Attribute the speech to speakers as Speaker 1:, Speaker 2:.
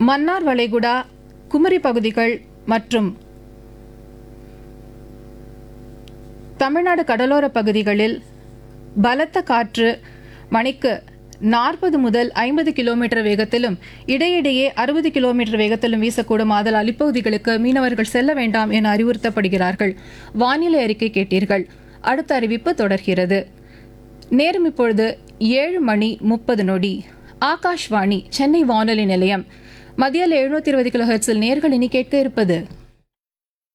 Speaker 1: மன்னார் வளைகுடா குமரி பகுதிகள் மற்றும் தமிழ்நாடு கடலோர பகுதிகளில் பலத்த காற்று மணிக்கு நாற்பது முதல் ஐம்பது கிலோமீட்டர் வேகத்திலும் இடையிடையே அறுபது கிலோமீட்டர் வேகத்திலும் வீசக்கூடும் ஆதலால் இப்பகுதிகளுக்கு மீனவர்கள் செல்ல வேண்டாம் என அறிவுறுத்தப்படுகிறார்கள் வானிலை அறிக்கை கேட்டீர்கள் அடுத்த அறிவிப்பு தொடர்கிறது நேரம் இப்பொழுது ஏழு மணி முப்பது நொடி ஆகாஷ்வாணி சென்னை வானொலி நிலையம் மத்தியில் எழுநூத்தி இருபது கிலோ ஹெர்ட்ஸில் நேர்கள் இனி கேட்க இருப்பது